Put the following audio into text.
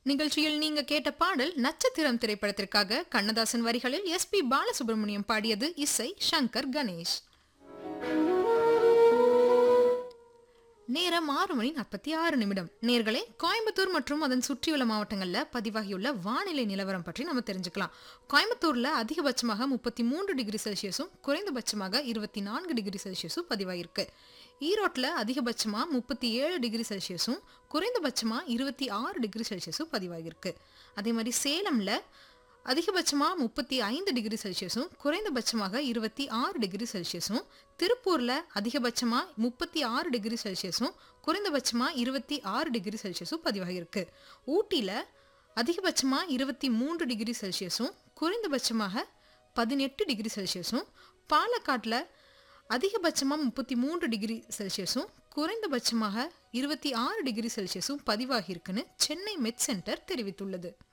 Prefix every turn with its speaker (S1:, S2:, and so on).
S1: நிகழ்ச்சியில் நீங்க கேட்ட பாடல் நட்சத்திரம் திரைப்படத்திற்காக கண்ணதாசன் வரிகளில் எஸ் பி பாலசுப்ரமணியம் பாடியது இசை சங்கர் கணேஷ் நேரம் ஆறு மணி நாற்பத்தி ஆறு நிமிடம் நேர்களே கோயம்புத்தூர் மற்றும் அதன் சுற்றியுள்ள மாவட்டங்களில் பதிவாகியுள்ள வானிலை நிலவரம் பற்றி நம்ம தெரிஞ்சுக்கலாம் கோயம்புத்தூர்ல அதிகபட்சமாக முப்பத்தி மூன்று டிகிரி செல்சியஸும் குறைந்தபட்சமாக இருபத்தி நான்கு டிகிரி செல்சியஸும் பதிவாகிருக்கு ஈரோட்டில் அதிகபட்சமாக முப்பத்தி ஏழு டிகிரி செல்சியஸும் குறைந்தபட்சமாக இருபத்தி ஆறு டிகிரி செல்சியஸும் பதிவாகிருக்கு அதே மாதிரி சேலமில் அதிகபட்சமாக முப்பத்தி ஐந்து டிகிரி செல்சியஸும் குறைந்தபட்சமாக இருபத்தி ஆறு டிகிரி செல்சியஸும் திருப்பூரில் அதிகபட்சமாக முப்பத்தி ஆறு டிகிரி செல்சியஸும் குறைந்தபட்சமாக இருபத்தி ஆறு டிகிரி செல்சியஸும் பதிவாகியிருக்கு ஊட்டியில் அதிகபட்சமாக இருபத்தி மூன்று டிகிரி செல்சியஸும் குறைந்தபட்சமாக பதினெட்டு டிகிரி செல்சியஸும் பாலக்காட்டில் அதிகபட்சமாக முப்பத்தி மூன்று டிகிரி செல்சியஸும் குறைந்தபட்சமாக இருபத்தி ஆறு டிகிரி செல்சியஸும் பதிவாகியிருக்குன்னு சென்னை மெட் சென்டர் தெரிவித்துள்ளது